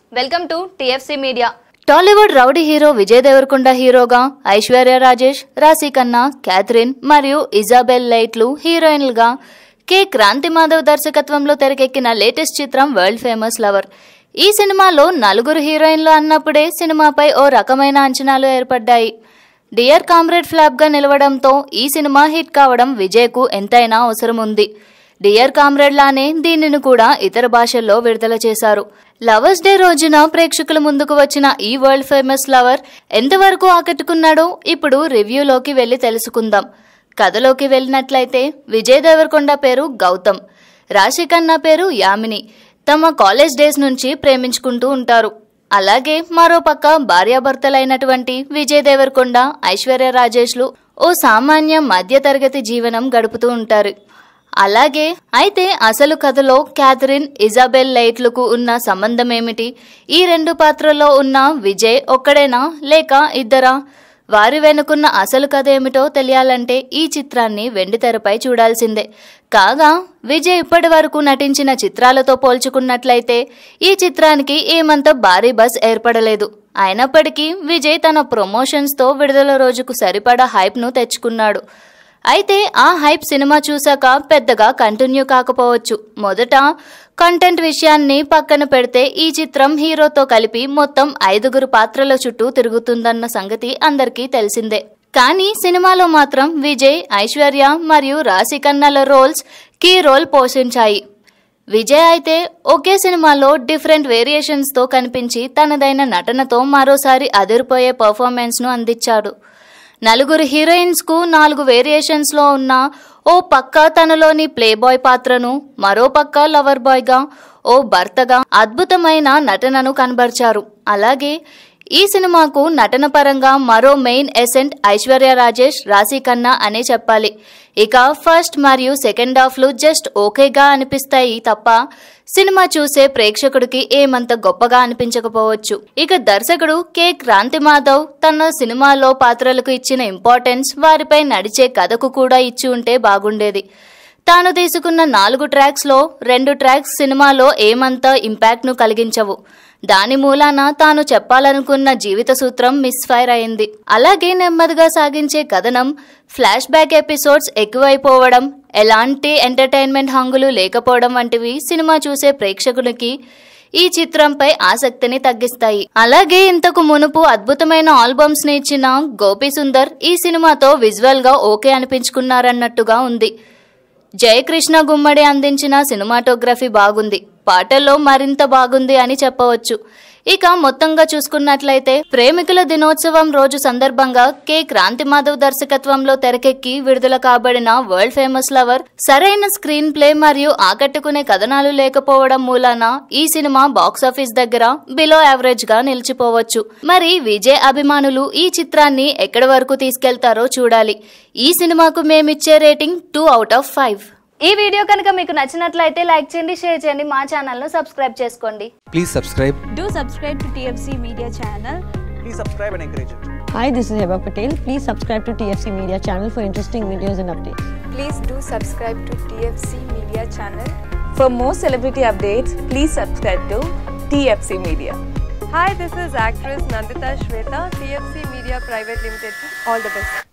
Welcome to TFC media Tollywood rowdy hero Vijay Deverakonda హీరోగా ఐశ్వర్య రాజేష్ రాశి Khanna Catherine మరియు ఇజాబెల్ లైట్లు హీరోయిన్లుగా కె క్రాంతి మాధవ్ దర్శకత్వంలో తెరకెక్కిన లేటెస్ట్ చిత్రం వరల్డ్ ఫేమస్ లవర్ ఈ సినిమాలో నలుగురు హీరోయిన్లు అన్నప్పుడే సినిమాపై ఓ రకమైన అంచనాలు ఏర్పడ్డాయి డియర్ కామ్రేడ్ ఫ్లాప్ గా నిలవడంతో ఈ సినిమా హిట్ కావడం విజయ్కు ఎంతైనా అవసరం ఉంది డియర్ కామ్రేడ్ లానే దీనిని కూడా ఇతర భాషల్లో విడుదల చేశారు లవర్స్ డే రోజున ప్రేక్షకుల ముందుకు వచ్చిన ఈ వరల్డ్ ఫేమస్ లవర్ ఎంతవరకు ఆకట్టుకున్నాడో ఇప్పుడు రివ్యూలోకి వెళ్లి తెలుసుకుందాం కథలోకి వెళ్ళినట్లయితే విజయ్ దేవరకొండ పేరు గౌతమ్ రాశి ఖన్నా పేరు యామిని తమ కాలేజ్ డేస్ నుంచి ప్రేమించుకుంటూ ఉంటారు అలాగే మరోపక్క భార్యాభర్తలైనటువంటి విజయ్ దేవరకొండ ఐశ్వర్య రాజేష్లు ఓ సామాన్య మధ్యతరగతి జీవనం గడుపుతూ ఉంటారు అలాగే అయితే అసలు కథలో క్యాథరిన్ ఇజాబెల్ లైట్లకు ఉన్న సంబంధం ఏమిటి ఈ రెండు పాత్రల్లో ఉన్న విజయ్ ఒక్కడేనా లేక ఇద్దరా వారి వెనుకున్న అసలు కథ ఏమిటో తెలియాలంటే ఈ చిత్రాన్ని వెండితెరపై చూడాల్సిందే కాగా విజయ్ ఇప్పటి వరకు నటించిన చిత్రాలతో పోల్చుకున్నట్లయితే ఈ చిత్రానికి ఏమంత భారీ బస్ ఏర్పడలేదు అయినప్పటికీ విజయ్ తన ప్రమోషన్స్తో విడుదల రోజుకు సరిపడా హైప్ను తెచ్చుకున్నాడు అయితే ఆ హైప్ సినిమా చూశాక పెద్దగా కంటిన్యూ కాకపోవచ్చు మొదట కంటెంట్ విషయాన్ని పక్కన పెడితే ఈ చిత్రం హీరోతో కలిపి మొత్తం ఐదుగురు పాత్రల చుట్టూ తిరుగుతుందన్న సంగతి అందరికీ తెలిసిందే కానీ సినిమాలో మాత్రం విజయ్ ఐశ్వర్య మరియు రాశి ఖన్నాల రోల్స్ కీ రోల్ పోషించాయి విజయ్ అయితే ఒకే సినిమాలో డిఫరెంట్ వేరియేషన్స్ తో కనిపించి తనదైన నటనతో మరోసారి అదిరిపోయే పర్ఫార్మెన్స్ ను అందించాడు నలుగురు హీరోయిన్స్ కు నాలుగు వేరియేషన్స్ లో ఉన్న ఓ పక్క తనలోని ప్లే బాయ్ పాత్రను మరో పక్క లవర్ బాయ్ గా ఓ భర్తగా అద్భుతమైన నటనను కనబర్చారు అలాగే ఈ సినిమాకు నటన పరంగా మరో మెయిన్ ఎసెంట్ ఐశ్వర్య రాజేష్ రాశి ఖన్నా అనే చెప్పాలి ఇక ఫస్ట్ మరియు సెకండ్ హాఫ్లు జస్ట్ ఓకేగా అనిపిస్తాయి తప్ప సినిమా చూసే ప్రేక్షకుడికి ఏమంత గొప్పగా అనిపించకపోవచ్చు ఇక దర్శకుడు కె క్రాంతి మాధవ్ తన సినిమాలో పాత్రలకు ఇచ్చిన ఇంపార్టెన్స్ వారిపై నడిచే కథకు కూడా ఇచ్చి ఉంటే బాగుండేది తాను తీసుకున్న నాలుగు ట్రాక్స్ లో రెండు ట్రాక్స్ సినిమాలో ఏమంత ఇంపాక్ట్ ను కలిగించవు దాని మూలాన తాను చెప్పాలనుకున్న జీవిత సూత్రం మిస్ ఫైర్ అయింది అలాగే నెమ్మదిగా సాగించే కథనం ఫ్లాష్ బ్యాక్ ఎపిసోడ్స్ ఎక్కువైపోవడం ఎలాంటి ఎంటర్టైన్మెంట్ హంగులు లేకపోవడం వంటివి సినిమా చూసే ప్రేక్షకునికి ఈ చిత్రంపై ఆసక్తిని తగ్గిస్తాయి అలాగే ఇంతకు మునుపు అద్భుతమైన ఆల్బమ్స్ ని ఇచ్చిన గోపి సుందర్ ఈ సినిమాతో విజువల్ గా ఓకే అనిపించుకున్నారన్నట్టుగా ఉంది జయకృష్ణ గుమ్మడి అందించిన సినిమాటోగ్రఫీ బాగుంది పాటల్లో మరింత బాగుంది అని చెప్పవచ్చు ఇక మొత్తంగా చూసుకున్నట్లయితే ప్రేమికుల దినోత్సవం రోజు సందర్భంగా కె క్రాంతి మాధవ్ దర్శకత్వంలో తెరకెక్కి విడుదల కాబడిన వరల్డ్ ఫేమస్ లవర్ సరైన స్క్రీన్ ప్లే మరియు ఆకట్టుకునే కథనాలు లేకపోవడం మూలాన ఈ సినిమా బాక్సాఫీస్ దగ్గర బిలో యావరేజ్ గా నిలిచిపోవచ్చు మరి విజయ్ అభిమానులు ఈ చిత్రాన్ని ఎక్కడి వరకు తీసుకెళ్తారో చూడాలి ఈ సినిమాకు మేమిచ్చే rating two out of five ఈ వీడియో కనుక మీకు నచ్చినట్లయితే లైక్ చేయండి షేర్ చేయండి మా ఛానల్ను సబ్స్క్రైబ్ చేసుకోండి Please subscribe. Do subscribe to TFC Media channel. please subscribe and encourage it. Hi, this is Heba Patel. Please subscribe to TFC Media channel for interesting videos and updates. Please do subscribe to TFC Media channel. For more celebrity updates, please subscribe to TFC Media. Hi, this is actress Nandita Shweta, TFC Media Private Limited. All the best.